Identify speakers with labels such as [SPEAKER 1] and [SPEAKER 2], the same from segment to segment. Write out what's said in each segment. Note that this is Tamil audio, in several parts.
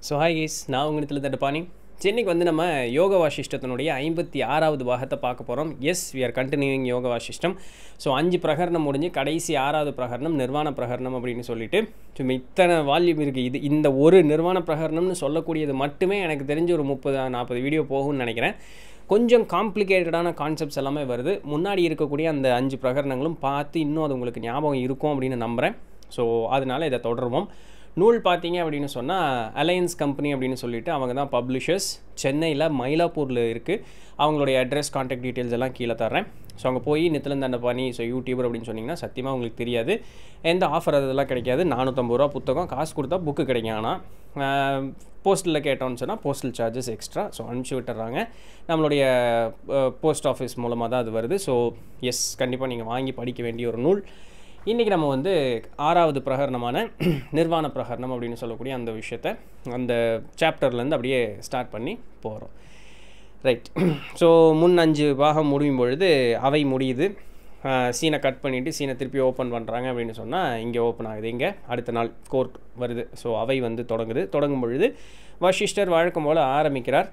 [SPEAKER 1] ஸோ ஹாய் கேஸ் நான் உங்கள் தடுப்பானி சென்னைக்கு வந்து நம்ம யோக வாசிஷ்டத்தினுடைய ஐம்பத்தி ஆறாவது பாகத்தை பார்க்க போகிறோம் எஸ் வி ஆர் கண்டினியூவிங் யோக வாசிஷ்டம் ஸோ அஞ்சு பிரகரணம் முடிஞ்சு கடைசி ஆறாவது பிரகரணம் நிர்வாண பிரகரணம் அப்படின்னு சொல்லிட்டு சும்மா இத்தனை வால்யூம் இருக்குது இது இந்த ஒரு நிர்வாண பிரகரணம்னு சொல்லக்கூடியது மட்டுமே எனக்கு தெரிஞ்ச ஒரு முப்பது நாற்பது வீடியோ போகும்னு நினைக்கிறேன் கொஞ்சம் காம்ப்ளிகேட்டடான கான்செப்ட்ஸ் எல்லாமே வருது முன்னாடி இருக்கக்கூடிய அந்த அஞ்சு பிரகரணங்களும் பார்த்து இன்னும் அது உங்களுக்கு ஞாபகம் இருக்கும் அப்படின்னு நம்புகிறேன் ஸோ அதனால் இதை தொடருவோம் நூல் பார்த்தீங்க அப்படின்னு சொன்னால் அலையன்ஸ் கம்பெனி அப்படின்னு சொல்லிட்டு அவங்க தான் பப்ளிஷர்ஸ் சென்னையில் மயிலாப்பூரில் இருக்குது அவங்களுடைய அட்ரஸ் காண்டாக்ட் டீட்டெயில்ஸ் எல்லாம் கீழே தர்றேன் ஸோ அங்கே போய் நித்திலந்தண்டபாணி ஸோ யூடியூபர் அப்படின்னு சொன்னிங்கன்னா சத்தியமாக உங்களுக்கு தெரியாது எந்த ஆஃபர் அதெல்லாம் கிடைக்காது நானூற்றம்பது ரூபா புத்தகம் காசு கொடுத்தா புக்கு கிடைக்கும் ஆனால் போஸ்டலில் கேட்டோம்னு சொன்னால் போஸ்டல் சார்ஜஸ் எக்ஸ்ட்ரா ஸோ அனுப்பிச்சி விட்டுறாங்க நம்மளுடைய போஸ்ட் ஆஃபீஸ் மூலமாக தான் அது வருது ஸோ எஸ் கண்டிப்பாக நீங்கள் வாங்கி படிக்க வேண்டிய ஒரு நூல் இன்றைக்கி நம்ம வந்து ஆறாவது பிரகரணமான நிர்வாண பிரகரணம் அப்படின்னு சொல்லக்கூடிய அந்த விஷயத்த அந்த சாப்டர்லேருந்து அப்படியே ஸ்டார்ட் பண்ணி போகிறோம் ரைட் ஸோ முன் அஞ்சு பாகம் முடியும் பொழுது அவை முடியுது சீனை கட் பண்ணிவிட்டு சீனை திருப்பி ஓப்பன் பண்ணுறாங்க அப்படின்னு சொன்னால் இங்கே ஓப்பன் ஆகுது இங்கே அடுத்த நாள் கோர்ட் வருது ஸோ அவை வந்து தொடங்குது தொடங்கும் பொழுது வசிஷ்டர் வழக்கம் போல் ஆரம்பிக்கிறார்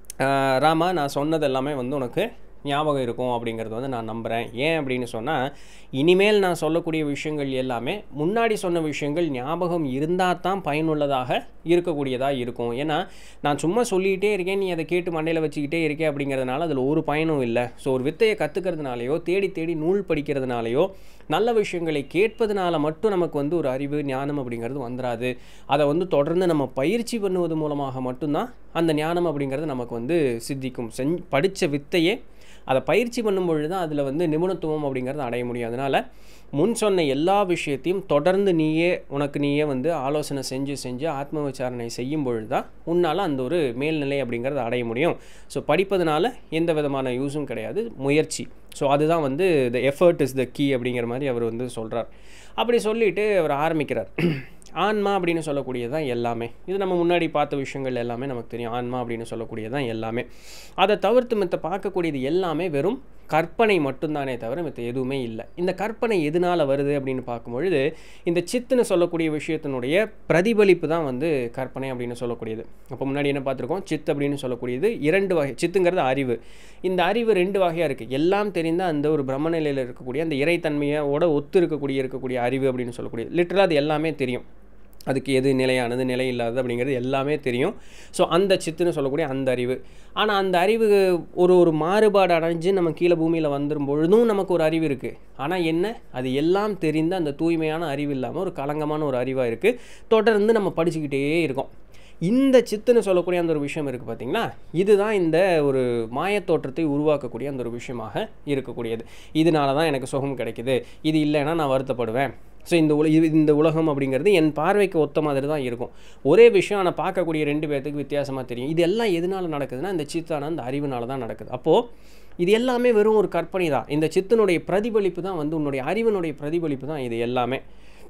[SPEAKER 1] ராமா நான் சொன்னது எல்லாமே வந்து உனக்கு ஞாபகம் இருக்கும் அப்படிங்கிறது வந்து நான் நம்புகிறேன் ஏன் அப்படின்னு சொன்னால் இனிமேல் நான் சொல்லக்கூடிய விஷயங்கள் எல்லாமே முன்னாடி சொன்ன விஷயங்கள் ஞாபகம் இருந்தால் தான் பயனுள்ளதாக இருக்கக்கூடியதாக இருக்கும் ஏன்னா நான் சும்மா சொல்லிகிட்டே இருக்கேன் நீ அதை கேட்டு மண்டையில் வச்சுக்கிட்டே இருக்கே அப்படிங்கிறதுனால அதில் ஒரு பயனும் இல்லை ஸோ ஒரு வித்தையை கற்றுக்கிறதுனாலையோ தேடி தேடி நூல் படிக்கிறதுனாலையோ நல்ல விஷயங்களை கேட்பதனால மட்டும் நமக்கு வந்து ஒரு அறிவு ஞானம் அப்படிங்கிறது வந்துடாது அதை வந்து தொடர்ந்து நம்ம பயிற்சி பண்ணுவது மூலமாக மட்டும்தான் அந்த ஞானம் அப்படிங்கிறது நமக்கு வந்து சித்திக்கும் செஞ் படித்த வித்தையே அதை பயிற்சி பண்ணும்பொழுது தான் அதில் வந்து நிபுணத்துவம் அப்படிங்கிறது அடைய முடியும் அதனால் முன் சொன்ன எல்லா விஷயத்தையும் தொடர்ந்து நீயே உனக்கு நீயே வந்து ஆலோசனை செஞ்சு செஞ்சு ஆத்ம விசாரணை செய்யும் பொழுது தான் உன்னால் அந்த ஒரு மேல்நிலை அப்படிங்கிறத அடைய முடியும் ஸோ படிப்பதனால எந்த விதமான யூஸும் கிடையாது முயற்சி ஸோ அதுதான் வந்து the effort is the key அப்படிங்கிற மாதிரி அவர் வந்து சொல்கிறார் அப்படி சொல்லிவிட்டு அவர் ஆரம்பிக்கிறார் ஆன்மா அப்படின்னு சொல்லக்கூடியது தான் எல்லாமே இது நம்ம முன்னாடி பார்த்த விஷயங்கள் எல்லாமே நமக்கு தெரியும் ஆன்மா அப்படின்னு சொல்லக்கூடியது தான் எல்லாமே அதை தவிர்த்து மற்ற பார்க்கக்கூடியது எல்லாமே வெறும் கற்பனை மட்டும்தானே தவிர மற்ற எதுவுமே இல்லை இந்த கற்பனை எதனால் வருது அப்படின்னு பார்க்கும்பொழுது இந்த சித்துன்னு சொல்லக்கூடிய விஷயத்தினுடைய பிரதிபலிப்பு தான் வந்து கற்பனை அப்படின்னு சொல்லக்கூடியது அப்போ முன்னாடி என்ன பார்த்துருக்கோம் சித் அப்படின்னு சொல்லக்கூடியது இரண்டு வகை சித்துங்கிறது அறிவு இந்த அறிவு ரெண்டு வகையாக இருக்குது எல்லாம் தெரிந்த அந்த ஒரு பிரம்மநிலையில் இருக்கக்கூடிய அந்த இறைத்தன்மையோட ஒத்து இருக்கக்கூடிய இருக்கக்கூடிய அறிவு அப்படின்னு சொல்லக்கூடியது லிட்டரலாக அது எல்லாமே தெரியும் அதுக்கு எது நிலையானது நிலை இல்லாதது அப்படிங்கிறது எல்லாமே தெரியும் ஸோ அந்த சித்துன்னு சொல்லக்கூடிய அந்த அறிவு ஆனால் அந்த அறிவு ஒரு ஒரு மாறுபாடு அடைஞ்சு நம்ம கீழே பூமியில் வந்துடும் பொழுதும் நமக்கு ஒரு அறிவு இருக்குது ஆனால் என்ன அது எல்லாம் தெரிந்த அந்த தூய்மையான அறிவு இல்லாமல் ஒரு கலங்கமான ஒரு அறிவாக இருக்குது தொடர்ந்து நம்ம படிச்சுக்கிட்டே இருக்கோம் இந்த சித்துன்னு சொல்லக்கூடிய அந்த ஒரு விஷயம் இருக்குது பார்த்தீங்களா இதுதான் இந்த ஒரு மாயத்தோற்றத்தை உருவாக்கக்கூடிய அந்த ஒரு விஷயமாக இருக்கக்கூடியது இதனால தான் எனக்கு சுகம் கிடைக்குது இது இல்லைன்னா நான் வருத்தப்படுவேன் ஸோ இந்த உல இந்த உலகம் அப்படிங்கிறது என் பார்வைக்கு ஒத்த மாதிரி தான் இருக்கும் ஒரே விஷயம் ஆனால் பார்க்கக்கூடிய ரெண்டு பேர்த்துக்கு வித்தியாசமாக தெரியும் இது எல்லாம் எதனால் நடக்குதுன்னா இந்த சித்தான அந்த அறிவுனால தான் நடக்குது அப்போது இது எல்லாமே வெறும் ஒரு கற்பனை தான் இந்த சித்தனுடைய பிரதிபலிப்பு தான் வந்து உன்னுடைய அறிவினுடைய பிரதிபலிப்பு தான் இது எல்லாமே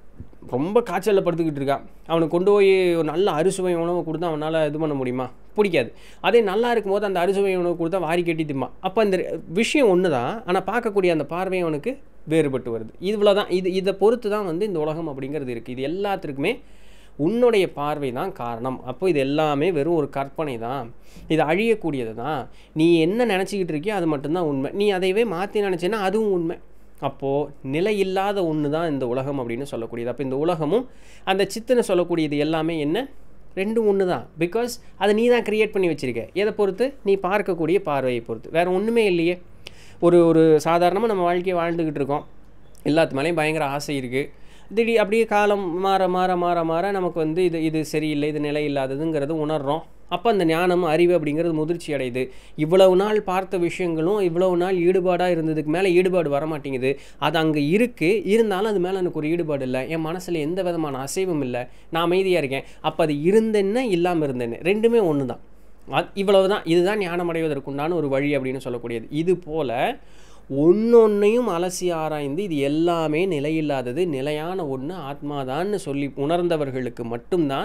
[SPEAKER 1] ரொம்ப காய்ச்சலில் படுத்துக்கிட்டு இருக்கான் அவனுக்கு கொண்டு போய் ஒரு நல்ல அறுசுவை உணவு கொடுத்தா அவனால் இது பண்ண முடியுமா பிடிக்காது அதே நல்லா இருக்கும்போது அந்த அறுசுவை உணவு கொடுத்தா வாரி கட்டி திம்மா அப்போ அந்த விஷயம் ஒன்று தான் ஆனால் பார்க்கக்கூடிய அந்த பார்வை அவனுக்கு வேறுபட்டு வருது இவ்வளோ தான் இது இதை பொறுத்து தான் வந்து இந்த உலகம் அப்படிங்கிறது இருக்குது இது எல்லாத்துக்குமே உன்னுடைய பார்வை தான் காரணம் அப்போ இது எல்லாமே வெறும் ஒரு கற்பனை தான் இது அழியக்கூடியது தான் நீ என்ன நினச்சிக்கிட்டு இருக்கியோ அது மட்டும்தான் உண்மை நீ அதையவே மாற்றி நினச்சேன்னா அதுவும் உண்மை அப்போது நிலையில்லாத ஒன்று தான் இந்த உலகம் அப்படின்னு சொல்லக்கூடியது அப்போ இந்த உலகமும் அந்த சித்துன்னு சொல்லக்கூடியது எல்லாமே என்ன ரெண்டும் ஒன்று தான் பிகாஸ் அதை நீ தான் க்ரியேட் பண்ணி வச்சுருக்க எதை பொறுத்து நீ பார்க்கக்கூடிய பார்வையை பொறுத்து வேறு ஒன்றுமே இல்லையே ஒரு ஒரு சாதாரணமாக நம்ம வாழ்க்கையை வாழ்ந்துக்கிட்டு இருக்கோம் எல்லாத்து மேலேயும் பயங்கர ஆசை இருக்குது திடீர் அப்படியே காலம் மாற மாற மாற மாற நமக்கு வந்து இது இது சரியில்லை இது நிலை இல்லாததுங்கிறது உணர்கிறோம் அப்போ அந்த ஞானம் அறிவு அப்படிங்கிறது முதிர்ச்சி அடையுது இவ்வளவு நாள் பார்த்த விஷயங்களும் இவ்வளவு நாள் ஈடுபாடாக இருந்ததுக்கு மேலே ஈடுபாடு வர மாட்டேங்குது அது அங்கே இருக்குது இருந்தாலும் அது மேலே எனக்கு ஒரு ஈடுபாடு இல்லை என் மனசில் எந்த விதமான அசைவும் இல்லை நான் அமைதியாக இருக்கேன் அப்போ அது இருந்தேன்னு இல்லாமல் இருந்தேன்னு ரெண்டுமே ஒன்று தான் அது இவ்வளவு தான் இதுதான் ஞானம் அடைவதற்குண்டான ஒரு வழி அப்படின்னு சொல்லக்கூடியது இது போல் ஒன்றொன்னையும் அலசி ஆராய்ந்து இது எல்லாமே நிலையில்லாதது நிலையான ஒன்று ஆத்மாதான்னு சொல்லி உணர்ந்தவர்களுக்கு மட்டும்தான்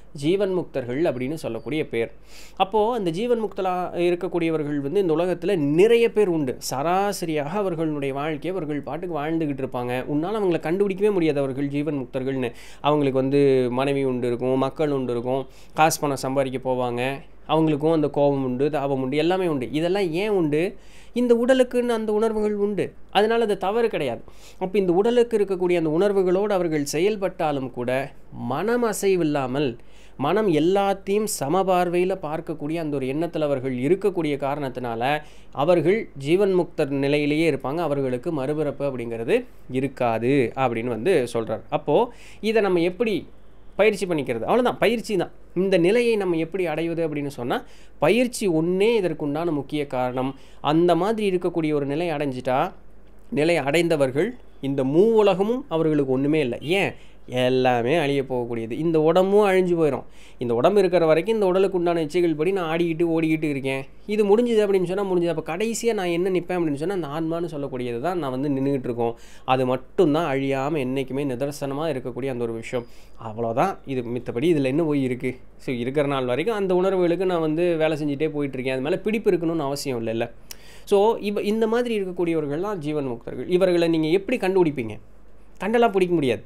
[SPEAKER 1] ஜீவன் முக்தர்கள் அப்படின்னு சொல்லக்கூடிய பேர் அப்போது அந்த ஜீவன் முக்தலாக இருக்கக்கூடியவர்கள் வந்து இந்த உலகத்தில் நிறைய பேர் உண்டு சராசரியாக அவர்களுடைய வாழ்க்கையை அவர்கள் பாட்டுக்கு வாழ்ந்துக்கிட்டு இருப்பாங்க உன்னால் அவங்களை கண்டுபிடிக்கவே முடியாது அவர்கள் ஜீவன் முக்தர்கள்னு அவங்களுக்கு வந்து மனைவி உண்டு இருக்கும் மக்கள் உண்டு இருக்கும் காசு பணம் சம்பாதிக்க போவாங்க அவங்களுக்கும் அந்த கோபம் உண்டு தாபம் உண்டு எல்லாமே உண்டு இதெல்லாம் ஏன் உண்டு இந்த உடலுக்குன்னு அந்த உணர்வுகள் உண்டு அதனால் அது தவறு கிடையாது அப்போ இந்த உடலுக்கு இருக்கக்கூடிய அந்த உணர்வுகளோடு அவர்கள் செயல்பட்டாலும் கூட மனம் அசைவில்லாமல் மனம் எல்லாத்தையும் சமபார்வையில் பார்க்கக்கூடிய அந்த ஒரு எண்ணத்தில் அவர்கள் இருக்கக்கூடிய காரணத்தினால அவர்கள் ஜீவன் முக்தர் நிலையிலேயே இருப்பாங்க அவர்களுக்கு மறுபிறப்பு அப்படிங்கிறது இருக்காது அப்படின்னு வந்து சொல்கிறார் அப்போது இதை நம்ம எப்படி பயிற்சி பண்ணிக்கிறது அவ்வளோதான் பயிற்சி தான் இந்த நிலையை நம்ம எப்படி அடைவது அப்படின்னு சொன்னால் பயிற்சி ஒன்றே இதற்குண்டான முக்கிய காரணம் அந்த மாதிரி இருக்கக்கூடிய ஒரு நிலை அடைஞ்சிட்டா நிலை அடைந்தவர்கள் இந்த மூ உலகமும் அவர்களுக்கு ஒன்றுமே இல்லை ஏன் எல்லாமே அழிய போகக்கூடியது இந்த உடம்பும் அழிஞ்சு போயிடும் இந்த உடம்பு இருக்கிற வரைக்கும் இந்த உடலுக்கு உண்டான இச்சைகள் படி நான் ஆடிக்கிட்டு ஓடிக்கிட்டு இருக்கேன் இது முடிஞ்சுது அப்படின்னு சொன்னால் முடிஞ்சது அப்போ கடைசியாக நான் என்ன நிற்பேன் அப்படின்னு சொன்னால் அந்த ஆன்மான்னு சொல்லக்கூடியது தான் நான் வந்து நின்றுக்கிட்டு இருக்கோம் அது மட்டும்தான் அழியாமல் என்றைக்குமே நிதர்சனமாக இருக்கக்கூடிய அந்த ஒரு விஷயம் அவ்வளோதான் இது மித்தபடி இதில் என்ன போய் இருக்குது ஸோ இருக்கிற நாள் வரைக்கும் அந்த உணர்வுகளுக்கு நான் வந்து வேலை செஞ்சுட்டே போயிட்டுருக்கேன் அது மேலே பிடிப்பு இருக்கணும்னு அவசியம் இல்லைல்ல ஸோ இவ இந்த மாதிரி இருக்கக்கூடியவர்கள்லாம் ஜீவன் முக்தர்கள் இவர்களை நீங்கள் எப்படி கண்டுபிடிப்பீங்க கண்டெல்லாம் பிடிக்க முடியாது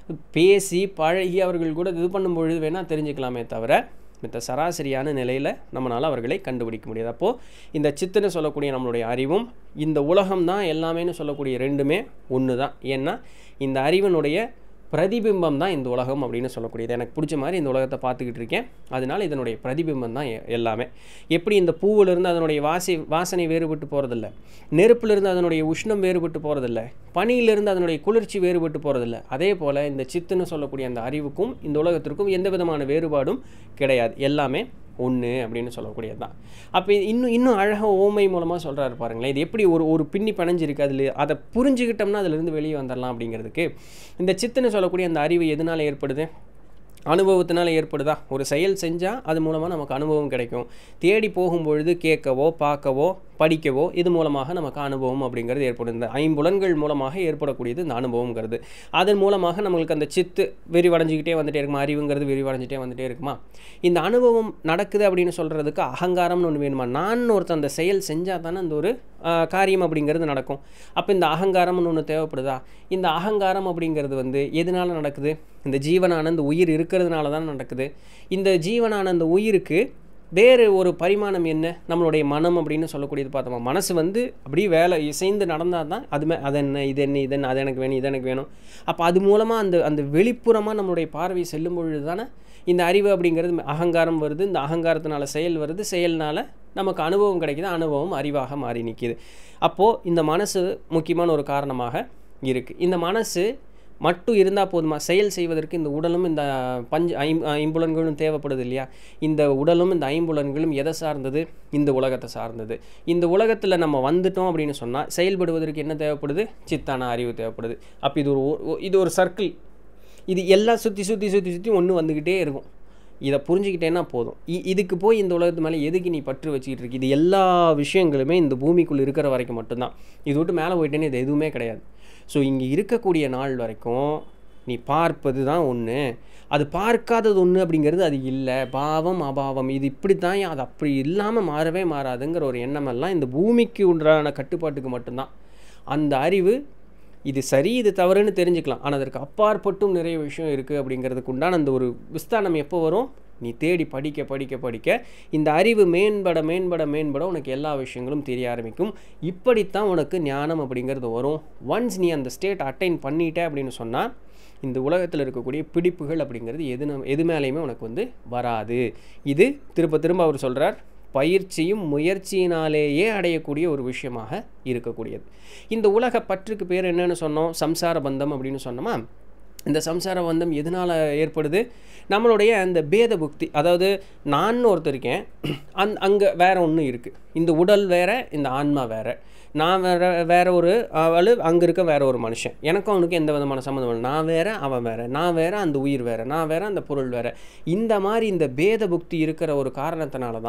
[SPEAKER 1] பேசி பழகி அவர்கள் கூட இது பண்ணும்பொழுது வேணால் தெரிஞ்சுக்கலாமே தவிர மித்த சராசரியான நிலையில் நம்மளால் அவர்களை கண்டுபிடிக்க முடியாது அப்போது இந்த சித்துன்னு சொல்லக்கூடிய நம்மளுடைய அறிவும் இந்த உலகம் தான் எல்லாமேன்னு சொல்லக்கூடிய ரெண்டுமே ஒன்று தான் ஏன்னா இந்த அறிவினுடைய பிரதிபிம்பம் தான் இந்த உலகம் அப்படின்னு சொல்லக்கூடியது எனக்கு பிடிச்ச மாதிரி இந்த உலகத்தை பார்த்துக்கிட்டு இருக்கேன் அதனால இதனுடைய பிரதிபிம்பம் தான் எ- எல்லாமே எப்படி இந்த பூவிலிருந்து அதனுடைய வாசி வாசனை வேறுபட்டு போகிறதில்ல நெருப்பிலிருந்து அதனுடைய உஷ்ணம் வேறுபட்டு போகிறதில்ல பனியிலிருந்து அதனுடைய குளிர்ச்சி வேறுபட்டு போகிறதில்ல அதே போல் இந்த சித்துன்னு சொல்லக்கூடிய அந்த அறிவுக்கும் இந்த உலகத்திற்கும் எந்த விதமான வேறுபாடும் கிடையாது எல்லாமே ஒன்று அப்படின்னு சொல்லக்கூடியது தான் அப்போ இன்னும் இன்னும் அழகாக ஓமை மூலமாக சொல்கிறாரு பாருங்களேன் இது எப்படி ஒரு ஒரு பின்னி பணைஞ்சிருக்கு அதில் அதை புரிஞ்சுக்கிட்டோம்னா அதிலிருந்து வெளியே வந்துடலாம் அப்படிங்கிறதுக்கு இந்த சித்துன்னு சொல்லக்கூடிய அந்த அறிவு எதனால் ஏற்படுது அனுபவத்தினால ஏற்படுதா ஒரு செயல் செஞ்சால் அது மூலமாக நமக்கு அனுபவம் கிடைக்கும் தேடி போகும்பொழுது கேட்கவோ பார்க்கவோ படிக்கவோ இது மூலமாக நமக்கு அனுபவம் அப்படிங்கிறது ஏற்படும் இந்த ஐம்புலன்கள் மூலமாக ஏற்படக்கூடியது இந்த அனுபவங்கிறது அதன் மூலமாக நம்மளுக்கு அந்த சித்து விரிவடைஞ்சிக்கிட்டே வந்துட்டே இருக்குமா அறிவுங்கிறது விரிவடைஞ்சிட்டே வந்துட்டே இருக்குமா இந்த அனுபவம் நடக்குது அப்படின்னு சொல்கிறதுக்கு அகங்காரம்னு ஒன்று வேணுமா நான் ஒருத்தன் அந்த செயல் செஞ்சால் தானே அந்த ஒரு ஆ, காரியம் அப்படிங்கிறது நடக்கும் அப்போ இந்த அகங்காரம்னு ஒன்று தேவைப்படுதா இந்த அகங்காரம் அப்படிங்கிறது வந்து எதனால நடக்குது இந்த ஜீவனான இந்த உயிர் இருக்கிறதுனால தான் நடக்குது இந்த ஜீவனான அந்த உயிருக்கு வேறு ஒரு பரிமாணம் என்ன நம்மளுடைய மனம் அப்படின்னு சொல்லக்கூடியது பார்த்தோமா மனசு வந்து அப்படியே வேலை இசைந்து நடந்தால் தான் அது மே அது என்ன இது என்ன இது என்ன அது எனக்கு வேணும் இது எனக்கு வேணும் அப்போ அது மூலமாக அந்த அந்த வெளிப்புறமாக நம்மளுடைய பார்வை செல்லும் பொழுது தானே இந்த அறிவு அப்படிங்கிறது அகங்காரம் வருது இந்த அகங்காரத்தினால செயல் வருது செயல்னால நமக்கு அனுபவம் கிடைக்குது அனுபவம் அறிவாக மாறி நிற்கிது அப்போது இந்த மனசு முக்கியமான ஒரு காரணமாக இருக்குது இந்த மனசு மட்டும் இருந்தால் போதுமா செயல் செய்வதற்கு இந்த உடலும் இந்த பஞ்ச ஐம் ஐம்புலன்களும் தேவைப்படுது இல்லையா இந்த உடலும் இந்த ஐம்புலன்களும் எதை சார்ந்தது இந்த உலகத்தை சார்ந்தது இந்த உலகத்தில் நம்ம வந்துட்டோம் அப்படின்னு சொன்னால் செயல்படுவதற்கு என்ன தேவைப்படுது சித்தான அறிவு தேவைப்படுது அப்போ இது ஒரு ஒ- இது ஒரு சர்க்கிள் இது எல்லாம் சுற்றி சுற்றி சுற்றி சுற்றி ஒன்று வந்துக்கிட்டே இருக்கும் இதை புரிஞ்சுக்கிட்டேன்னா போதும் இ இதுக்கு போய் இந்த உலகத்து மேலே எதுக்கு நீ பற்று வச்சுக்கிட்டு இருக்கு இது எல்லா விஷயங்களுமே இந்த பூமிக்குள் இருக்கிற வரைக்கும் மட்டும்தான் இது விட்டு மேலே போயிட்டேன்னு இது எதுவுமே கிடையாது ஸோ இங்கே இருக்கக்கூடிய நாள் வரைக்கும் நீ பார்ப்பது தான் ஒன்று அது பார்க்காதது ஒன்று அப்படிங்கிறது அது இல்லை பாவம் அபாவம் இது இப்படி தான் அது அப்படி இல்லாமல் மாறவே மாறாதுங்கிற ஒரு எண்ணமெல்லாம் இந்த பூமிக்கு உண்டான கட்டுப்பாட்டுக்கு மட்டும்தான் அந்த அறிவு இது சரி இது தவறுன்னு தெரிஞ்சுக்கலாம் ஆனால் அதற்கு அப்பாற்பட்டும் நிறைய விஷயம் இருக்குது அப்படிங்கிறதுக்கு உண்டான அந்த ஒரு விஸ்தானம் எப்போ வரும் நீ தேடி படிக்க படிக்க படிக்க இந்த அறிவு மேம்பட மேம்பட மேம்பட உனக்கு எல்லா விஷயங்களும் தெரிய ஆரம்பிக்கும் இப்படித்தான் உனக்கு ஞானம் அப்படிங்கிறது வரும் ஒன்ஸ் நீ அந்த ஸ்டேட் அட்டைன் பண்ணிட்ட அப்படின்னு சொன்னால் இந்த உலகத்தில் இருக்கக்கூடிய பிடிப்புகள் அப்படிங்கிறது எது நம்- எது மேலேயுமே உனக்கு வந்து வராது இது திரும்ப திரும்ப அவர் சொல்கிறார் பயிற்சியும் முயற்சியினாலேயே அடையக்கூடிய ஒரு விஷயமாக இருக்கக்கூடியது இந்த உலக பற்றுக்கு பேர் என்னன்னு சொன்னோம் சம்சார பந்தம் அப்படின்னு சொன்னோமா இந்த சம்சார பந்தம் எதனால் ஏற்படுது நம்மளுடைய அந்த பேத புக்தி அதாவது நான் ஒருத்தர் இருக்கேன் அந் அங்கே வேற ஒன்று இருக்குது இந்த உடல் வேற இந்த ஆன்மா வேற நான் வேற வேற ஒரு அவள் அங்கே இருக்க வேற ஒரு மனுஷன் எனக்கும் அவனுக்கு எந்த விதமான சம்மந்தம் இல்லை நான் வேற அவன் வேற நான் வேற அந்த உயிர் வேற நான் வேற அந்த பொருள் வேற இந்த மாதிரி இந்த பேத புக்தி இருக்கிற ஒரு காரணத்தினால தான்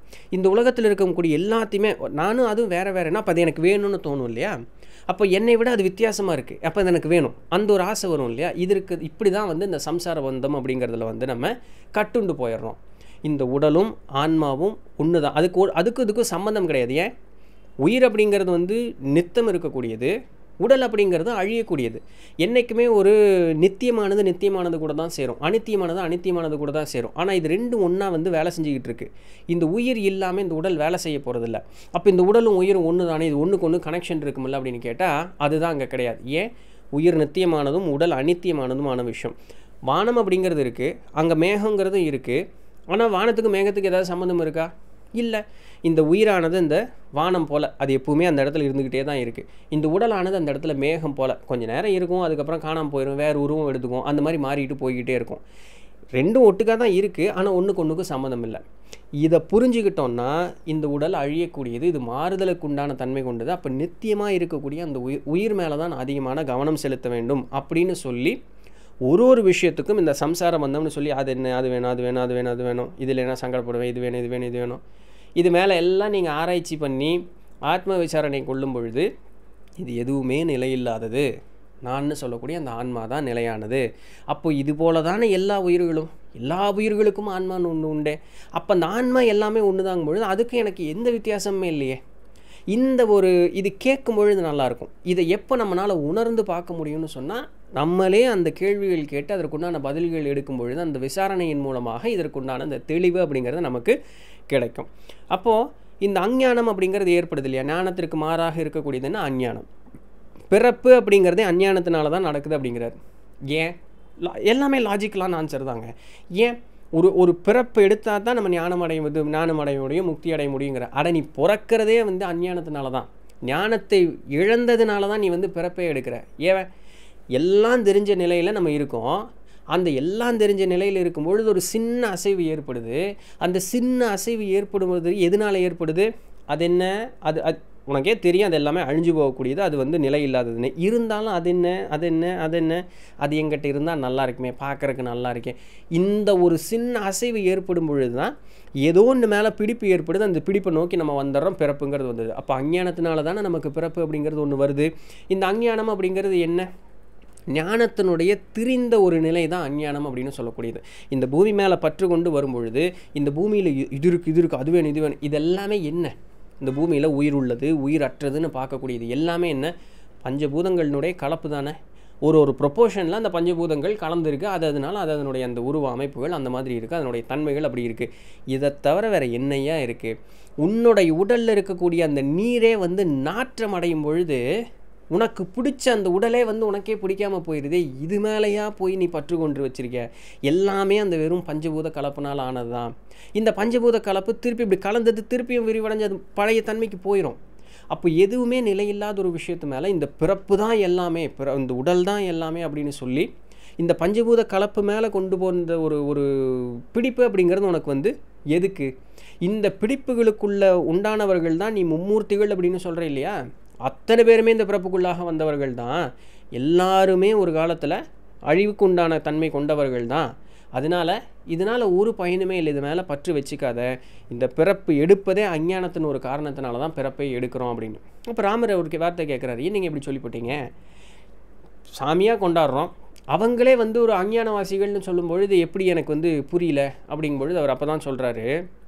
[SPEAKER 1] இந்த உலகத்தில் இருக்கக்கூடிய எல்லாத்தையுமே நானும் அதுவும் வேறு வேறுனா அப்போ அது எனக்கு வேணும்னு தோணும் இல்லையா அப்போ என்னை விட அது வித்தியாசமாக இருக்குது அப்போ அது எனக்கு வேணும் அந்த ஒரு ஆசை வரும் இல்லையா இதற்கு இப்படி தான் வந்து இந்த சம்சார பந்தம் அப்படிங்கிறதுல வந்து நம்ம கட்டுண்டு போயிடுறோம் இந்த உடலும் ஆன்மாவும் ஒன்று தான் அதுக்கு ஒரு- அதுக்கும் இதுக்கும் சம்மந்தம் கிடையாது ஏன் உயிர் அப்படிங்கிறது வந்து நித்தம் இருக்கக்கூடியது உடல் அப்படிங்கிறது அழியக்கூடியது என்றைக்குமே ஒரு நித்தியமானது நித்தியமானது கூட தான் சேரும் அனித்தியமானது அனித்தியமானது கூட தான் சேரும் ஆனால் இது ரெண்டும் ஒன்றா வந்து வேலை செஞ்சுக்கிட்டு இருக்கு இந்த உயிர் இல்லாமல் இந்த உடல் வேலை செய்ய போகிறதில்ல அப்போ இந்த உடலும் உயிரும் ஒன்று தானே இது ஒன்றுக்கு ஒன்று கனெக்ஷன் இருக்குமில்ல அப்படின்னு கேட்டால் அதுதான் அங்கே கிடையாது ஏன் உயிர் நித்தியமானதும் உடல் அனித்தியமானதுமான விஷயம் வானம் அப்படிங்கிறது இருக்குது அங்கே மேகங்கிறதும் இருக்குது ஆனால் வானத்துக்கு மேகத்துக்கு ஏதாவது சம்மந்தம் இருக்கா இல்லை இந்த உயிரானது இந்த வானம் போல் அது எப்பவுமே அந்த இடத்துல இருந்துக்கிட்டே தான் இருக்குது இந்த உடலானது அந்த இடத்துல மேகம் போல் கொஞ்ச நேரம் இருக்கும் அதுக்கப்புறம் காணாமல் போயிடும் வேறு உருவம் எடுத்துக்கும் அந்த மாதிரி மாறிட்டு போய்கிட்டே இருக்கும் ரெண்டும் ஒட்டுக்காக தான் இருக்குது ஆனால் ஒன்றுக்கு ஒன்றுக்கும் சம்மந்தம் இல்லை இதை புரிஞ்சுக்கிட்டோம்னா இந்த உடல் அழியக்கூடியது இது மாறுதலுக்கு உண்டான தன்மை கொண்டது அப்போ நித்தியமாக இருக்கக்கூடிய அந்த உயிர் உயிர் மேலே தான் அதிகமான கவனம் செலுத்த வேண்டும் அப்படின்னு சொல்லி ஒரு ஒரு விஷயத்துக்கும் இந்த சம்சார பந்தம்னு சொல்லி அது என்ன அது வேணும் அது வேணும் அது வேணும் அது வேணும் இதில் என்ன சங்கடப்படுவேன் இது வேணும் இது வேணும் இது வேணும் இது மேலே எல்லாம் நீங்கள் ஆராய்ச்சி பண்ணி ஆத்ம விசாரணை கொள்ளும் பொழுது இது எதுவுமே நிலையில்லாதது நான்னு சொல்லக்கூடிய அந்த ஆன்மா தான் நிலையானது அப்போ இது போல தானே எல்லா உயிர்களும் எல்லா உயிர்களுக்கும் ஆன்மான்னு ஒன்று உண்டே அப்போ அந்த ஆன்மா எல்லாமே ஒன்று தாங்கும் பொழுது அதுக்கு எனக்கு எந்த வித்தியாசமுமே இல்லையே இந்த ஒரு இது கேட்கும் பொழுது நல்லாயிருக்கும் இதை எப்போ நம்மளால் உணர்ந்து பார்க்க முடியும்னு சொன்னால் நம்மளே அந்த கேள்விகள் கேட்டு அதற்குண்டான பதில்கள் எடுக்கும் பொழுது அந்த விசாரணையின் மூலமாக இதற்குண்டான அந்த தெளிவு அப்படிங்கிறது நமக்கு கிடைக்கும் அப்போது இந்த அஞ்ஞானம் அப்படிங்கிறது ஏற்படுது இல்லையா ஞானத்திற்கு மாறாக இருக்கக்கூடியதுன்னா அஞ்ஞானம் பிறப்பு அப்படிங்கிறதே அஞ்ஞானத்தினால தான் நடக்குது அப்படிங்கிறார் ஏன் லா- எல்லாமே லாஜிக்கலான ஆன்சர் தாங்க ஏன் ஒரு ஒரு பிறப்பு எடுத்தால் தான் நம்ம ஞானம் அடைய இது ஞானம் அடைய முடியும் முக்தி அடைய முடியுங்கிற அட நீ பிறக்கிறதே வந்து அஞ்ஞானத்தினால தான் ஞானத்தை இழந்ததுனால தான் நீ வந்து பிறப்பே எடுக்கிற ஏன் எல்லாம் தெரிஞ்ச நிலையில் நம்ம இருக்கோம் அந்த எல்லாம் தெரிஞ்ச நிலையில் இருக்கும் பொழுது ஒரு சின்ன அசைவு ஏற்படுது அந்த சின்ன அசைவு ஏற்படுவது எதனால் ஏற்படுது அது என்ன அது அது உனக்கே தெரியும் அது எல்லாமே அழிஞ்சு போகக்கூடியது அது வந்து நிலை இல்லாததுன்னு இருந்தாலும் அது என்ன அது என்ன அது என்ன அது எங்கிட்ட இருந்தால் நல்லா இருக்குமே பார்க்கறக்கு நல்லா இருக்கே இந்த ஒரு சின்ன அசைவு ஏற்படும் பொழுது தான் ஏதோ ஒன்று மேலே பிடிப்பு ஏற்படுது அந்த பிடிப்பை நோக்கி நம்ம வந்துடுறோம் பிறப்புங்கிறது வந்தது அப்போ அஞ்ஞானத்தினால தானே நமக்கு பிறப்பு அப்படிங்கிறது ஒன்று வருது இந்த அஞ்ஞானம் அப்படிங்கிறது என்ன ஞானத்தினுடைய திரிந்த ஒரு நிலை தான் அஞ்ஞானம் அப்படின்னு சொல்லக்கூடியது இந்த பூமி மேலே பற்று கொண்டு வரும்பொழுது இந்த பூமியில் இது இருக்கு இது இருக்கு அது வேணும் இது வேணும் இது எல்லாமே என்ன இந்த பூமியில் உயிர் உள்ளது உயிர் அற்றதுன்னு பார்க்கக்கூடியது எல்லாமே என்ன பஞ்சபூதங்களினுடைய கலப்பு தானே ஒரு ஒரு ப்ரொப்போர்ஷனில் அந்த பஞ்சபூதங்கள் கலந்துருக்கு அது அதனால அது அதனுடைய அந்த உருவ அமைப்புகள் அந்த மாதிரி இருக்குது அதனுடைய தன்மைகள் அப்படி இருக்குது இதை தவிர வேறு என்னையா இருக்குது உன்னுடைய உடலில் இருக்கக்கூடிய அந்த நீரே வந்து நாற்றம் அடையும் பொழுது உனக்கு பிடிச்ச அந்த உடலே வந்து உனக்கே பிடிக்காம போயிடுதே இது மேலேயா போய் நீ பற்று கொண்டு வச்சிருக்க எல்லாமே அந்த வெறும் பஞ்சபூத கலப்புனால் ஆனது தான் இந்த பஞ்சபூத கலப்பு திருப்பி இப்படி கலந்தது திருப்பியும் விரிவடைஞ்சு அது பழைய தன்மைக்கு போயிடும் அப்போ எதுவுமே நிலையில்லாத ஒரு விஷயத்து மேலே இந்த பிறப்பு தான் எல்லாமே பிற இந்த உடல் தான் எல்லாமே அப்படின்னு சொல்லி இந்த பஞ்சபூத கலப்பு மேலே கொண்டு போன ஒரு ஒரு பிடிப்பு அப்படிங்கிறது உனக்கு வந்து எதுக்கு இந்த பிடிப்புகளுக்குள்ள உண்டானவர்கள் தான் நீ மும்மூர்த்திகள் அப்படின்னு சொல்கிற இல்லையா அத்தனை பேருமே இந்த பிறப்புக்குள்ளாக வந்தவர்கள் தான் எல்லாருமே ஒரு காலத்தில் அழிவுக்கு உண்டான தன்மை கொண்டவர்கள் தான் அதனால் இதனால் ஒரு பயனுமே இல்லை இது மேலே பற்று வச்சுக்காத இந்த பிறப்பு எடுப்பதே அஞ்ஞானத்தின் ஒரு காரணத்தினால தான் பிறப்பை எடுக்கிறோம் அப்படின்னு அப்போ ராமர் அவருக்கு வார்த்தை கேட்குறாரு ஏன் நீங்கள் இப்படி சொல்லி போட்டீங்க சாமியாக கொண்டாடுறோம் அவங்களே வந்து ஒரு அஞ்ஞானவாசிகள்னு சொல்லும் பொழுது எப்படி எனக்கு வந்து புரியல அப்படிங்கும் பொழுது அவர் அப்போ தான் சொல்கிறாரு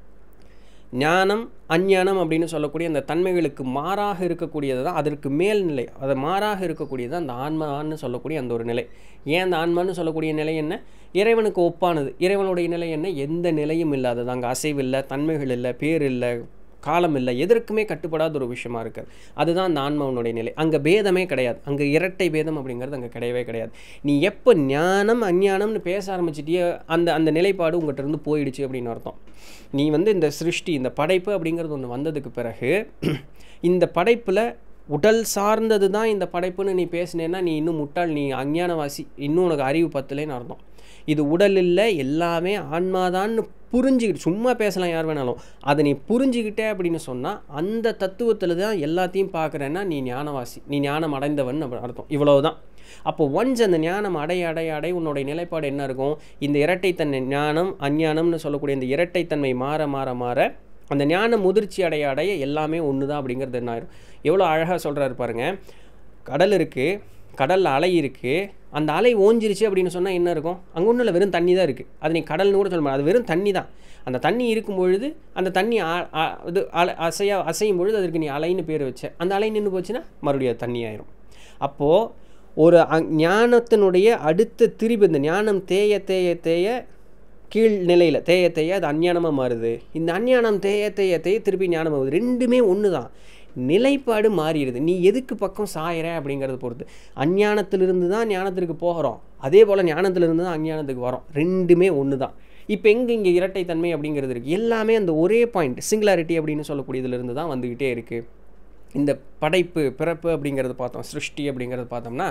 [SPEAKER 1] ஞானம் அஞ்ஞானம் அப்படின்னு சொல்லக்கூடிய அந்த தன்மைகளுக்கு மாறாக இருக்கக்கூடியது தான் அதற்கு மேல் நிலை அது மாறாக இருக்கக்கூடியது அந்த ஆன்மான்னு சொல்லக்கூடிய அந்த ஒரு நிலை ஏன் அந்த ஆன்மான்னு சொல்லக்கூடிய நிலை என்ன இறைவனுக்கு ஒப்பானது இறைவனுடைய நிலை என்ன எந்த நிலையும் இல்லாதது அங்கே அசைவு இல்லை தன்மைகள் இல்லை பேர் இல்லை காலம் இல்லை எதற்குமே கட்டுப்படாத ஒரு விஷயமா இருக்குது அதுதான் அந்த ஆன்மாவனுடைய நிலை அங்கே பேதமே கிடையாது அங்கே இரட்டை பேதம் அப்படிங்கிறது அங்கே கிடையவே கிடையாது நீ எப்போ ஞானம் அஞ்ஞானம்னு பேச ஆரம்பிச்சிட்டியோ அந்த அந்த நிலைப்பாடு உங்கள்கிட்ட இருந்து போயிடுச்சு அப்படின்னு அர்த்தம் நீ வந்து இந்த சிருஷ்டி இந்த படைப்பு அப்படிங்கிறது ஒன்று வந்ததுக்கு பிறகு இந்த படைப்பில் உடல் சார்ந்தது தான் இந்த படைப்புன்னு நீ பேசினேன்னா நீ இன்னும் முட்டாள் நீ அஞ்ஞானவாசி இன்னும் உனக்கு அறிவு பத்தலைன்னு அர்த்தம் இது உடல் இல்லை எல்லாமே ஆன்மாதான்னு புரிஞ்சுக்கிட்டு சும்மா பேசலாம் யார் வேணாலும் அதை நீ புரிஞ்சுக்கிட்டே அப்படின்னு சொன்னால் அந்த தத்துவத்தில் தான் எல்லாத்தையும் பார்க்குறேன்னா நீ ஞானவாசி நீ ஞானம் அடைந்தவன் அப்படி அர்த்தம் இவ்வளவுதான் அப்போ ஒன்ஸ் அந்த ஞானம் அடைய அடைய அடைய உன்னுடைய நிலைப்பாடு என்ன இருக்கும் இந்த இரட்டைத்தன்மை ஞானம் அஞ்ஞானம்னு சொல்லக்கூடிய இந்த இரட்டைத்தன்மை மாற மாற மாற அந்த ஞான முதிர்ச்சி அடைய அடைய எல்லாமே ஒன்று தான் அப்படிங்கிறது என்ன ஆயிரும் எவ்வளோ அழகாக சொல்கிறாரு பாருங்க கடல் இருக்குது கடலில் அலை இருக்குது அந்த அலை ஓஞ்சிருச்சு அப்படின்னு சொன்னால் என்ன இருக்கும் அங்கே ஒன்றும் இல்லை வெறும் தண்ணி தான் இருக்குது அது நீ கடல்னு கூட சொல்ல முடியாது அது வெறும் தண்ணி தான் அந்த தண்ணி இருக்கும் பொழுது அந்த தண்ணி ஆ- ஆ- இது அலை அசையா அசையும் பொழுது அதற்கு நீ அலைன்னு பேர் வச்ச அந்த அலை நின்று போச்சுன்னா மறுபடியும் அது தண்ணி ஆயிரும் அப்போது ஒரு அ- ஞானத்தினுடைய அடுத்த திரிபு இந்த ஞானம் தேய தேய தேய கீழ் நிலையில் தேய தேய அது அஞ்ஞானமாக மாறுது இந்த அஞ்ஞானம் தேய தேய தேய திருப்பி ஞானம் ஆகுது ரெண்டுமே ஒன்று தான் நிலைப்பாடு மாறிடுது நீ எதுக்கு பக்கம் சாயிற அப்படிங்கிறத பொறுத்து அஞ்ஞானத்திலிருந்து தான் ஞானத்திற்கு போகிறோம் அதே போல் ஞானத்திலிருந்து தான் அஞ்ஞானத்துக்கு வரோம் ரெண்டுமே ஒன்று தான் இப்போ எங்கே இங்கே இரட்டைத்தன்மை அப்படிங்கிறது இருக்குது எல்லாமே அந்த ஒரே பாயிண்ட் சிங்குலாரிட்டி அப்படின்னு சொல்லக்கூடியதுலேருந்து தான் வந்துக்கிட்டே இருக்குது இந்த படைப்பு பிறப்பு அப்படிங்கிறது பார்த்தோம் சிருஷ்டி அப்படிங்கிறது பார்த்தோம்னா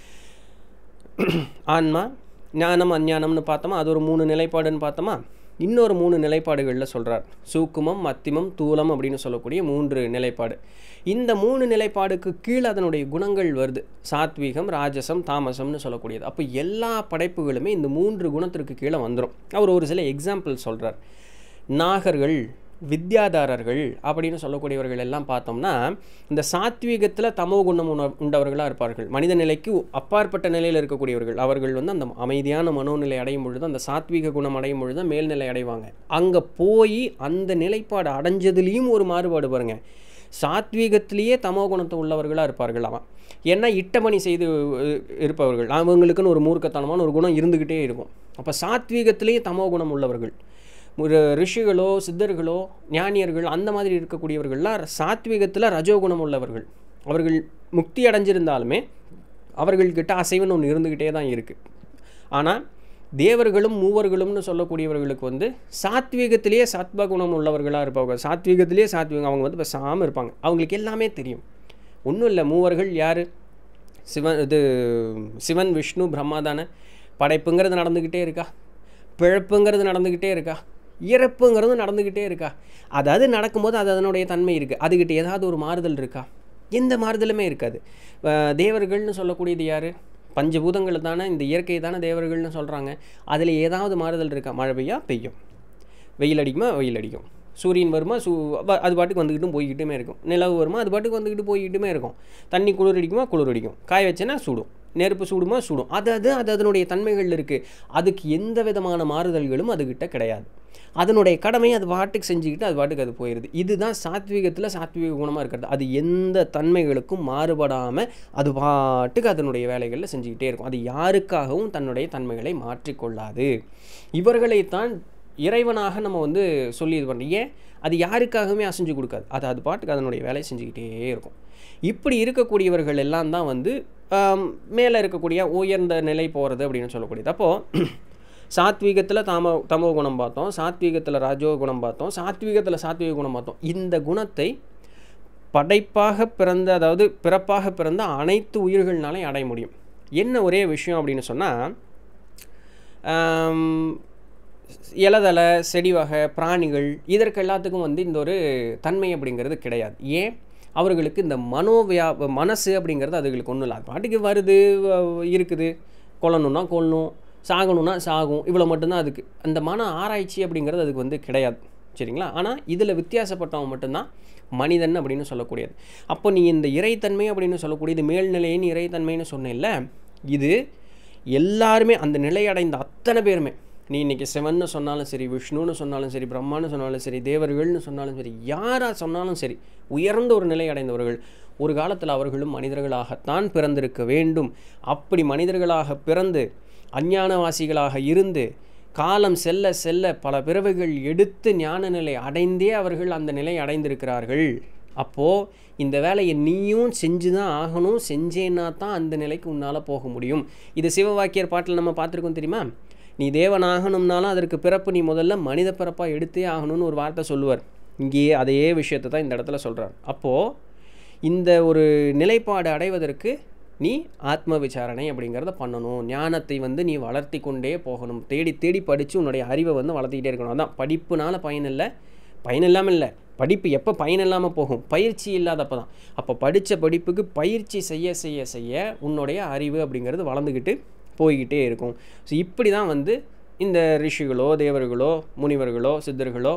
[SPEAKER 1] ஆன்மா ஞானம் அஞ்ஞானம்னு பார்த்தோமா அது ஒரு மூணு நிலைப்பாடுன்னு பார்த்தோமா இன்னொரு மூணு நிலைப்பாடுகளில் சொல்கிறார் சூக்குமம் மத்திமம் தூலம் அப்படின்னு சொல்லக்கூடிய மூன்று நிலைப்பாடு இந்த மூணு நிலைப்பாடுக்கு கீழே அதனுடைய குணங்கள் வருது சாத்வீகம் ராஜசம் தாமசம்னு சொல்லக்கூடியது அப்போ எல்லா படைப்புகளுமே இந்த மூன்று குணத்திற்கு கீழே வந்துடும் அவர் ஒரு சில எக்ஸாம்பிள் சொல்கிறார் நாகர்கள் வித்யாதாரர்கள் அப்படின்னு சொல்லக்கூடியவர்கள் எல்லாம் பார்த்தோம்னா இந்த சாத்வீகத்தில் தமோ குணம் உண உண்டவர்களாக இருப்பார்கள் மனித நிலைக்கு அப்பாற்பட்ட நிலையில் இருக்கக்கூடியவர்கள் அவர்கள் வந்து அந்த அமைதியான மனோநிலை அடையும் பொழுது அந்த சாத்வீக குணம் அடையும் பொழுது தான் மேல்நிலை அடைவாங்க அங்கே போய் அந்த நிலைப்பாடு அடைஞ்சதுலேயும் ஒரு மாறுபாடு பாருங்க சாத்வீகத்திலேயே தமோ குணத்தை உள்ளவர்களாக இருப்பார்கள் அவன் ஏன்னா இட்டமணி செய்து அஹ், இருப்பவர்கள் அவங்களுக்குன்னு ஒரு மூர்க்கத்தனமான ஒரு குணம் இருந்துக்கிட்டே இருக்கும் அப்போ சாத்வீகத்திலேயே தமோ குணம் உள்ளவர்கள் ஒரு ரிஷிகளோ சித்தர்களோ ஞானியர்கள் அந்த மாதிரி இருக்கக்கூடியவர்கள்லாம் சாத்வீகத்தில் ரஜோகுணம் உள்ளவர்கள் அவர்கள் முக்தி அடைஞ்சிருந்தாலுமே அவர்கள்கிட்ட அசைவன் ஒன்று இருந்துக்கிட்டே தான் இருக்குது ஆனால் தேவர்களும் மூவர்களும்னு சொல்லக்கூடியவர்களுக்கு வந்து சாத்வீகத்திலேயே சத்வகுணம் உள்ளவர்களாக இருப்பாங்க சாத்வீகத்திலேயே சாத்வீகம் அவங்க வந்து பேசாமல் இருப்பாங்க அவங்களுக்கு எல்லாமே தெரியும் ஒன்றும் இல்லை மூவர்கள் யார் சிவன் இது சிவன் விஷ்ணு பிரம்மா தானே படைப்புங்கிறது நடந்துக்கிட்டே இருக்கா பிழப்புங்கிறது நடந்துக்கிட்டே இருக்கா இறப்புங்கிறது நடந்துக்கிட்டே இருக்கா அதாவது நடக்கும்போது அது அதனுடைய தன்மை இருக்குது அதுக்கிட்ட ஏதாவது ஒரு மாறுதல் இருக்கா எந்த மாறுதலுமே இருக்காது அஹ் தேவர்கள்னு சொல்லக்கூடியது யார் பஞ்சபூதங்கள் தானே இந்த இயற்கை தானே தேவர்கள்னு சொல்கிறாங்க அதில் ஏதாவது மாறுதல் இருக்கா மழை பெய்யா பெய்யும் வெயில் அடிக்குமா வெயில் அடிக்கும் சூரியன் வருமா சூ வ- அது பாட்டுக்கு வந்துக்கிட்டும் போய்கிட்டுமே இருக்கும் நிலவு வருமா அது பாட்டுக்கு வந்துக்கிட்டு போய்கிட்டுமே இருக்கும் தண்ணி குளிர் அடிக்குமா குளிர் அடிக்கும் காய வச்சேன்னா சுடும் நெருப்பு சூடுமா சுடும் அது அது அது அதனுடைய தன்மைகள் இருக்குது அதுக்கு எந்த விதமான மாறுதல்களும் அதுக்கிட்ட கிடையாது அதனுடைய கடமையை அது பாட்டுக்கு செஞ்சுக்கிட்டு அது பாட்டுக்கு அது போயிடுது இதுதான் சாத்வீகத்தில் சாத்வீக குணமாக இருக்கிறது அது எந்த தன்மைகளுக்கும் மாறுபடாமல் அது பாட்டுக்கு அதனுடைய வேலைகளில் செஞ்சுக்கிட்டே இருக்கும் அது யாருக்காகவும் தன்னுடைய தன்மைகளை மாற்றிக்கொள்ளாது இவர்களைத்தான் இறைவனாக நம்ம வந்து சொல்லி இது பண்ணுறோம் ஏன் அது யாருக்காகவுமே அசைஞ்சு கொடுக்காது அது அது பாட்டுக்கு அதனுடைய வேலையை செஞ்சுக்கிட்டே இருக்கும் இப்படி இருக்கக்கூடியவர்கள் எல்லாம் தான் வந்து மேலே இருக்கக்கூடிய உயர்ந்த நிலை போகிறது அப்படின்னு சொல்லக்கூடியது அப்போது சாத்வீகத்தில் தாம தமோ குணம் பார்த்தோம் சாத்வீகத்தில் ராஜோ குணம் பார்த்தோம் சாத்வீகத்தில் சாத்வீக குணம் பார்த்தோம் இந்த குணத்தை படைப்பாக பிறந்த அதாவது பிறப்பாக பிறந்த அனைத்து உயிர்கள்னாலையும் அடைய முடியும் என்ன ஒரே விஷயம் அப்படின்னு சொன்னால் இலதலை செடி வகை பிராணிகள் இதற்கு எல்லாத்துக்கும் வந்து இந்த ஒரு தன்மை அப்படிங்கிறது கிடையாது ஏன் அவர்களுக்கு இந்த மனோவியா மனசு அப்படிங்கிறது அதுகளுக்கு ஒன்றும் இல்லை அது பாட்டுக்கு வருது வ- இருக்குது கொல்லணும்னா கொல்லணும் சாகணும்னா சாகும் இவ்வளோ மட்டும்தான் அதுக்கு அந்த மன ஆராய்ச்சி அப்படிங்கிறது அதுக்கு வந்து கிடையாது சரிங்களா ஆனால் இதில் வித்தியாசப்பட்டவன் மட்டும்தான் மனிதன் அப்படின்னு சொல்லக்கூடியது அப்போ நீ இந்த இறைத்தன்மை அப்படின்னு சொல்லக்கூடியது மேல்நிலையின் இறைத்தன்மைன்னு சொன்னேன்ல இது எல்லாருமே அந்த நிலை அடைந்த அத்தனை பேருமே நீ இன்னைக்கு சிவன்னு சொன்னாலும் சரி விஷ்ணுன்னு சொன்னாலும் சரி பிரம்மான்னு சொன்னாலும் சரி தேவர்கள்னு சொன்னாலும் சரி யாராக சொன்னாலும் சரி உயர்ந்த ஒரு நிலை அடைந்தவர்கள் ஒரு காலத்தில் அவர்களும் மனிதர்களாகத்தான் பிறந்திருக்க வேண்டும் அப்படி மனிதர்களாக பிறந்து அஞ்ஞானவாசிகளாக இருந்து காலம் செல்ல செல்ல பல பிறவைகள் எடுத்து ஞான நிலை அடைந்தே அவர்கள் அந்த நிலை அடைந்திருக்கிறார்கள் அப்போது இந்த வேலையை நீயும் செஞ்சு தான் ஆகணும் செஞ்சேன்னா தான் அந்த நிலைக்கு உன்னால் போக முடியும் இது சிவவாக்கியர் பாட்டில் நம்ம பார்த்துருக்கோம் தெரியுமா நீ தேவன் ஆகணும்னாலும் அதற்கு பிறப்பு நீ முதல்ல மனித பிறப்பாக எடுத்தே ஆகணும்னு ஒரு வார்த்தை சொல்லுவார் இங்கேயே அதே விஷயத்தை தான் இந்த இடத்துல சொல்கிறார் அப்போது இந்த ஒரு நிலைப்பாடு அடைவதற்கு நீ ஆத்ம விசாரணை அப்படிங்கிறத பண்ணணும் ஞானத்தை வந்து நீ வளர்த்தி கொண்டே போகணும் தேடி தேடி படித்து உன்னுடைய அறிவை வந்து வளர்த்திக்கிட்டே இருக்கணும் அதான் படிப்புனால பயன் இல்லை பயன் இல்லாமல் இல்லை படிப்பு எப்போ பயன் இல்லாமல் போகும் பயிற்சி இல்லாதப்போ தான் அப்போ படித்த படிப்புக்கு பயிற்சி செய்ய செய்ய செய்ய உன்னுடைய அறிவு அப்படிங்கிறது வளர்ந்துக்கிட்டு போய்கிட்டே இருக்கும் ஸோ இப்படி தான் வந்து இந்த ரிஷிகளோ தேவர்களோ முனிவர்களோ சித்தர்களோ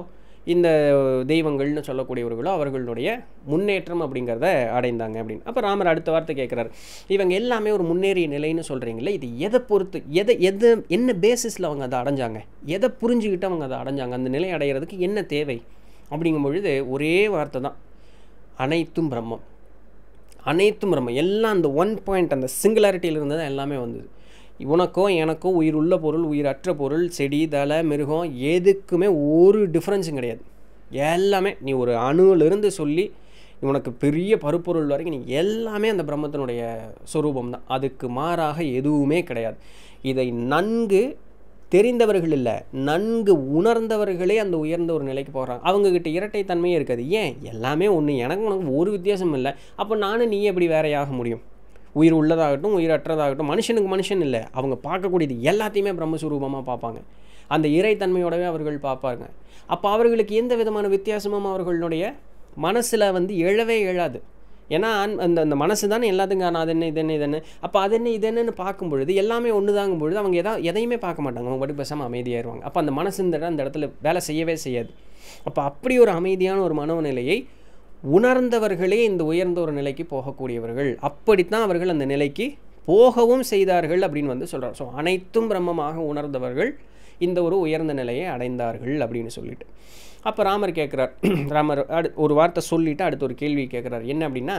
[SPEAKER 1] இந்த தெய்வங்கள்னு சொல்லக்கூடியவர்களோ அவர்களுடைய முன்னேற்றம் அப்படிங்கிறத அடைந்தாங்க அப்படின்னு அப்போ ராமர் அடுத்த வார்த்தை கேட்குறாரு இவங்க எல்லாமே ஒரு முன்னேறிய நிலைன்னு சொல்கிறீங்களே இது எதை பொறுத்து எதை எது என்ன பேசிஸில் அவங்க அதை அடைஞ்சாங்க எதை புரிஞ்சுக்கிட்டு அவங்க அதை அடைஞ்சாங்க அந்த நிலை அடைகிறதுக்கு என்ன தேவை அப்படிங்கும் பொழுது ஒரே வார்த்தை தான் அனைத்தும் பிரம்மம் அனைத்தும் பிரம்மம் எல்லாம் அந்த ஒன் பாயிண்ட் அந்த சிங்குலாரிட்டியில் இருந்து தான் எல்லாமே வந்தது உனக்கோ எனக்கோ உயிர் உள்ள பொருள் உயிரற்ற பொருள் செடி தலை மிருகம் எதுக்குமே ஒரு டிஃப்ரென்ஸும் கிடையாது எல்லாமே நீ ஒரு அணுவிலிருந்து சொல்லி உனக்கு பெரிய பருப்பொருள் வரைக்கும் நீ எல்லாமே அந்த பிரம்மத்தினுடைய சொரூபம் தான் அதுக்கு மாறாக எதுவுமே கிடையாது இதை நன்கு தெரிந்தவர்கள் இல்லை நன்கு உணர்ந்தவர்களே அந்த உயர்ந்த ஒரு நிலைக்கு போகிறாங்க அவங்கக்கிட்ட இரட்டைத்தன்மையே இருக்காது ஏன் எல்லாமே ஒன்று எனக்கு உனக்கு ஒரு வித்தியாசம் இல்லை அப்போ நானும் நீ எப்படி வேறையாக முடியும் உயிர் உள்ளதாகட்டும் உயிரற்றதாகட்டும் மனுஷனுக்கு மனுஷன் இல்லை அவங்க பார்க்கக்கூடியது எல்லாத்தையுமே பிரம்மஸ்வரூபமாக பார்ப்பாங்க அந்த இறைத்தன்மையோடவே அவர்கள் பார்ப்பாங்க அப்போ அவர்களுக்கு எந்த விதமான வித்தியாசமும் அவர்களுடைய மனசில் வந்து எழவே எழாது ஏன்னா அன்- அந்த அந்த மனசு தானே எல்லாத்துக்கும் காரணம் அது என்ன இது என்ன இது என்ன அப்போ அது என்ன இது என்னன்னு பார்க்கும் பொழுது எல்லாமே ஒன்று தாங்கும் பொழுது அவங்க எதா எதையுமே பார்க்க மாட்டாங்க அவங்க பாட்டுக்கு பேசாமல் அமைதியாயிருவாங்க அப்போ அந்த மனசு இந்த இடம் அந்த இடத்துல வேலை செய்யவே செய்யாது அப்போ அப்படி ஒரு அமைதியான ஒரு மனோநிலையை உணர்ந்தவர்களே இந்த உயர்ந்த ஒரு நிலைக்கு போகக்கூடியவர்கள் அப்படித்தான் அவர்கள் அந்த நிலைக்கு போகவும் செய்தார்கள் அப்படின்னு வந்து சொல்கிறார் ஸோ அனைத்தும் பிரம்மமாக உணர்ந்தவர்கள் இந்த ஒரு உயர்ந்த நிலையை அடைந்தார்கள் அப்படின்னு சொல்லிட்டு அப்போ ராமர் கேட்குறார் ராமர் அடு ஒரு வார்த்தை சொல்லிவிட்டு அடுத்து ஒரு கேள்வி கேட்குறார் என்ன அப்படின்னா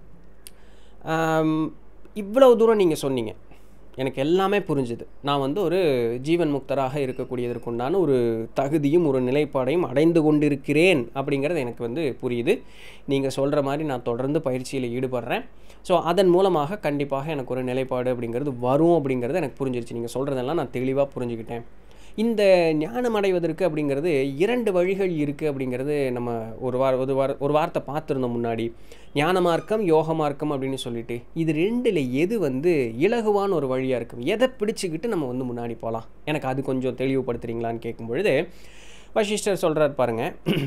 [SPEAKER 1] ஆம், இவ்வளவு தூரம் நீங்கள் சொன்னீங்க எனக்கு எல்லாமே புரிஞ்சுது நான் வந்து ஒரு ஜீவன் முக்தராக இருக்கக்கூடியதற்குண்டான ஒரு தகுதியும் ஒரு நிலைப்பாடையும் அடைந்து கொண்டிருக்கிறேன் அப்படிங்கிறது எனக்கு வந்து புரியுது நீங்கள் சொல்கிற மாதிரி நான் தொடர்ந்து பயிற்சியில் ஈடுபடுறேன் ஸோ அதன் மூலமாக கண்டிப்பாக எனக்கு ஒரு நிலைப்பாடு அப்படிங்கிறது வரும் அப்படிங்கிறது எனக்கு புரிஞ்சிருச்சு நீங்கள் சொல்கிறதெல்லாம் நான் தெளிவாக புரிஞ்சுக்கிட்டேன் இந்த ஞானம் அடைவதற்கு அப்படிங்கிறது இரண்டு வழிகள் இருக்குது அப்படிங்கிறது நம்ம ஒரு வார ஒரு வார ஒரு வார்த்தை பார்த்துருந்தோம் முன்னாடி ஞான மார்க்கம் யோக மார்க்கம் அப்படின்னு சொல்லிட்டு இது ரெண்டில் எது வந்து இலகுவான ஒரு வழியாக இருக்கும் எதை பிடிச்சிக்கிட்டு நம்ம வந்து முன்னாடி போகலாம் எனக்கு அது கொஞ்சம் தெளிவுபடுத்துறீங்களான்னு கேட்கும் பொழுது வசிஷ்டர் சொல்கிறார் பாருங்க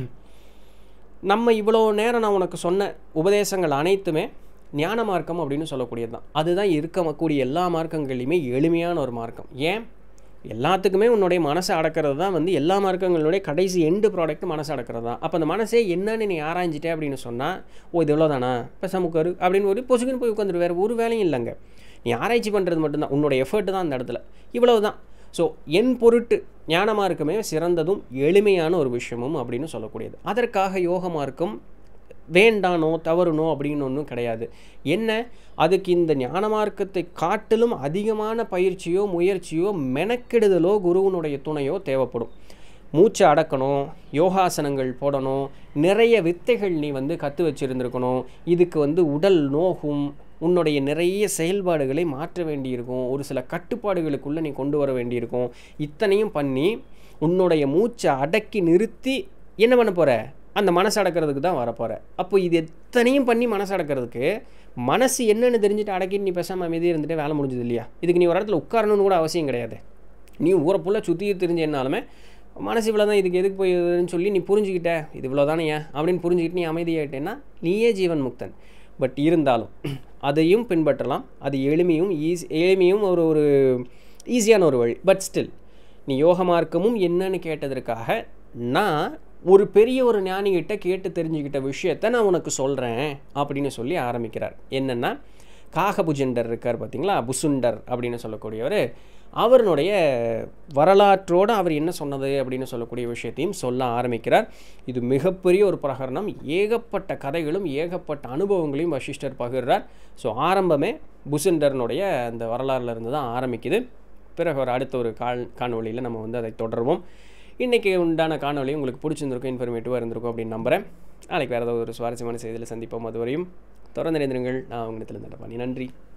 [SPEAKER 1] நம்ம இவ்வளோ நேரம் நான் உனக்கு சொன்ன உபதேசங்கள் அனைத்துமே ஞான மார்க்கம் அப்படின்னு சொல்லக்கூடியது தான் அதுதான் இருக்கக்கூடிய எல்லா மார்க்கங்களையுமே எளிமையான ஒரு மார்க்கம் ஏன் எல்லாத்துக்குமே உன்னுடைய மனசை அடக்கிறது தான் வந்து எல்லா மார்க்கங்களுடைய கடைசி எண்டு ப்ராடக்ட் மனசை அடக்கிறது தான் அப்போ அந்த மனசே என்னன்னு நீ ஆராய்ஞ்சிட்டே அப்படின்னு சொன்னால் ஓ இது இவ்வளோதானா இப்போ சமுக்காரு அப்படின்னு ஒரு பொசுக்குன்னு போய் உட்காந்துரு வேறு ஒரு வேலையும் இல்லைங்க நீ ஆராய்ச்சி பண்ணுறது மட்டும்தான் உன்னோட எஃபர்ட் தான் அந்த இடத்துல இவ்வளவு தான் ஸோ என் பொருட்டு ஞான மார்க்கமே சிறந்ததும் எளிமையான ஒரு விஷயமும் அப்படின்னு சொல்லக்கூடியது அதற்காக யோக மார்க்கம் வேண்டானோ தவறுனோ அப்படின்னு ஒன்றும் கிடையாது என்ன அதுக்கு இந்த ஞான மார்க்கத்தை காட்டிலும் அதிகமான பயிற்சியோ முயற்சியோ மெனக்கெடுதலோ குருவனுடைய துணையோ தேவைப்படும் மூச்சை அடக்கணும் யோகாசனங்கள் போடணும் நிறைய வித்தைகள் நீ வந்து கற்று வச்சுருந்துருக்கணும் இதுக்கு வந்து உடல் நோகும் உன்னுடைய நிறைய செயல்பாடுகளை மாற்ற வேண்டியிருக்கும் ஒரு சில கட்டுப்பாடுகளுக்குள்ளே நீ கொண்டு வர வேண்டியிருக்கும் இத்தனையும் பண்ணி உன்னுடைய மூச்சை அடக்கி நிறுத்தி என்ன பண்ண போகிற அந்த மனசு அடக்கிறதுக்கு தான் வரப்போகிற அப்போ இது எத்தனையும் பண்ணி மனசு அடக்கிறதுக்கு மனசு என்னன்னு தெரிஞ்சுட்டு அடக்கிட்டு நீ பேசாமல் அமைதியாக இருந்துட்டு வேலை முடிஞ்சது இல்லையா இதுக்கு நீ ஒரு இடத்துல உட்காரணும்னு கூட அவசியம் கிடையாது நீ ஊரை ஃபுல்லாக சுற்றி தெரிஞ்சேன்னாலுமே மனசு இவ்வளோ தான் இதுக்கு எதுக்கு போயிடுதுன்னு சொல்லி நீ புரிஞ்சுக்கிட்ட இது இவ்வளோ தானே ஏன் அப்படின்னு புரிஞ்சுக்கிட்டு நீ அமைதியாயிட்டேன்னா நீயே ஜீவன் முக்தன் பட் இருந்தாலும் அதையும் பின்பற்றலாம் அது எளிமையும் ஈஸி எளிமையும் ஒரு ஒரு ஈஸியான ஒரு வழி பட் ஸ்டில் நீ யோக மார்க்கமும் என்னன்னு கேட்டதற்காக நான் ஒரு பெரிய ஒரு ஞானிகிட்ட கேட்டு தெரிஞ்சுக்கிட்ட விஷயத்த நான் உனக்கு சொல்கிறேன் அப்படின்னு சொல்லி ஆரம்பிக்கிறார் என்னென்னா காகபுஜண்டர் இருக்கார் பார்த்தீங்களா புசுண்டர் அப்படின்னு சொல்லக்கூடியவர் அவருடைய வரலாற்றோடு அவர் என்ன சொன்னது அப்படின்னு சொல்லக்கூடிய விஷயத்தையும் சொல்ல ஆரம்பிக்கிறார் இது மிகப்பெரிய ஒரு பிரகரணம் ஏகப்பட்ட கதைகளும் ஏகப்பட்ட அனுபவங்களையும் வசிஷ்டர் பகிர்றார் ஸோ ஆரம்பமே புசுண்டர்னுடைய அந்த வரலாறுல இருந்து தான் ஆரம்பிக்குது பிறகு ஒரு அடுத்த ஒரு கால் காணொளியில் நம்ம வந்து அதை தொடருவோம் இன்றைக்கி உண்டான காணொளி உங்களுக்கு பிடிச்சிருந்திருக்கும் இன்ஃபர்மேட்டிவாக இருந்திருக்கும் அப்படின்னு நம்புகிறேன் நாளைக்கு வேறு ஏதாவது ஒரு சுவாரஸ்யமான செய்தியில் சந்திப்போம் அதுவரையும் தொடர்ந்து இணைந்திருங்கள் நான் உங்களிடத்தில் நன்றி